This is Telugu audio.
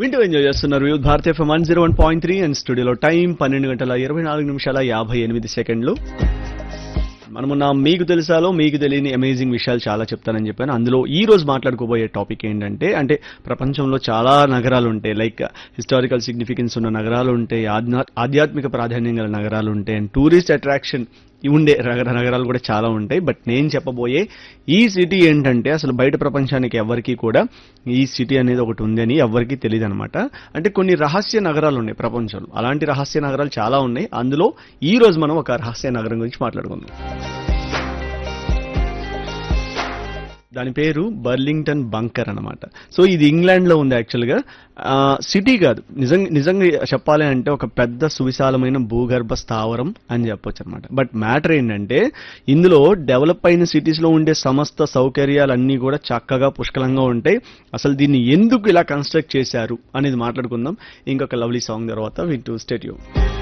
వింటూ ఎంజాయ్ చేస్తున్నారు youth Bharat FM one zero one point three and స్టూడియోలో టైం పన్నెండు గంటల ఇరవై నాలుగు నిమిషాల యాభై ఎనిమిది సెకండ్లు మనము నా మీకు తెలుసాలో మీకు తెలియని అమేజింగ్ విషయాలు చాలా చెప్తానని చెప్పాను అందులో ఈ రోజు మాట్లాడుకోబోయే టాపిక్ ఏంటంటే అంటే ప్రపంచంలో చాలా నగరాలు ఉంటాయి లైక్ హిస్టారికల్ సిగ్నిఫికెన్స్ ఉన్న నగరాలు ఉంటాయి ఆధ్నా- ఆధ్యాత్మిక ప్రాధాన్యం గల నగరాలు ఉంటాయి అండ్ టూరిస్ట్ అట్రాక్షన్ ఉండే నగర- నగరాలు కూడా చాలా ఉంటాయి బట్ నేను చెప్పబోయే ఈ సిటీ ఏంటంటే అసలు బయట ప్రపంచానికి ఎవరికి కూడా ఈ సిటీ అనేది ఒకటి ఉంది అని ఎవరికి తెలియదు అనమాట అంటే కొన్ని రహస్య నగరాలు ఉన్నాయి ప్రపంచంలో అలాంటి రహస్య నగరాలు చాలా ఉన్నాయి అందులో ఈ రోజు మనం ఒక రహస్య నగరం గురించి మాట్లాడుకుందాం దాని పేరు బర్లింగ్టన్ బంకర్ అన్నమాట సో ఇది ఇంగ్లాండ్ లో ఉంది యాక్చువల్ గా సిటీ కాదు నిజంగా నిజంగా చెప్పాలి అంటే ఒక పెద్ద సువిశాలమైన భూగర్భ స్థావరం అని చెప్పొచ్చు అనమాట బట్ మ్యాటర్ ఏంటంటే ఇందులో డెవలప్ అయిన సిటీస్ లో ఉండే సమస్త సౌకర్యాలన్నీ కూడా చక్కగా పుష్కలంగా ఉంటాయి అసలు దీన్ని ఎందుకు ఇలా కన్స్ట్రక్ట్ చేశారు అనేది మాట్లాడుకుందాం ఇంకొక లవ్లీ సాంగ్ తర్వాత వింటూ స్టేట్యూ